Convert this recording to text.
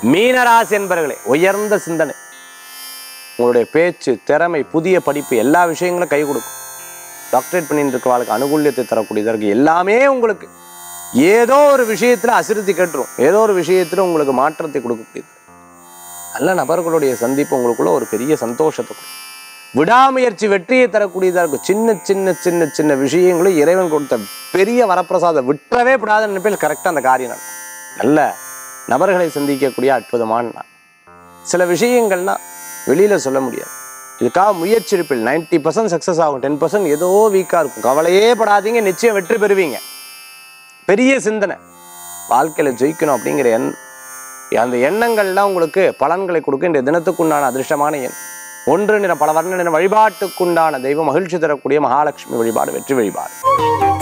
மீனராசி என்பர்களே உயர்ந்த சிந்தனை உங்களுடைய பேச்சு திறமை புதிய படிப்பு எல்லா விஷயங்களும் கை கொடுக்கும் டாக்டரேட் பண்ணிட்டு இருக்கிறவளுக்கு அனுகூல்யத்தை தரக்கூடியதாக இருக்கு எல்லாமே உங்களுக்கு ஏதோ ஒரு விஷயத்துல அசிறுத்தி கட்டுரும் ஏதோ ஒரு விஷயத்துல உங்களுக்கு மாற்றத்தை கொடுக்கக்கூடியது நல்ல நபர்களுடைய சந்திப்பு உங்களுக்குள்ள ஒரு பெரிய சந்தோஷத்தை கொடுக்கும் விடாமுயற்சி வெற்றியை தரக்கூடியதாக இருக்கும் சின்ன சின்ன சின்ன சின்ன விஷயங்களும் இறைவன் கொடுத்த பெரிய வரப்பிரசாதம் விட்டுறவே விடாத நினைப்பில் கரெக்டாக அந்த காரியம் நடக்கும் நல்ல நபர்களை சந்திக்கக்கூடிய அற்புதமான நாள் சில விஷயங்கள்லாம் வெளியில சொல்ல முடியாது இதுக்காக முயற்சி இருப்பில் நைன்டி பர்சன்ட் சக்ஸஸ் ஆகும் டென் பர்சன்ட் ஏதோ வீக்காக இருக்கும் கவலையே படாதீங்க நிச்சயம் வெற்றி பெறுவீங்க பெரிய சிந்தனை வாழ்க்கையில் ஜெயிக்கணும் அப்படிங்கிற எண் அந்த எண்ணங்கள்லாம் உங்களுக்கு பலன்களை கொடுக்க இந்த தினத்துக்குண்டான அதிர்ஷ்டமான எண் ஒன்று நிற பல வர்ண நிற வழிபாட்டுக்குண்டான தெய்வம் மகிழ்ச்சி தரக்கூடிய மகாலட்சுமி வழிபாடு வெற்றி வழிபாடு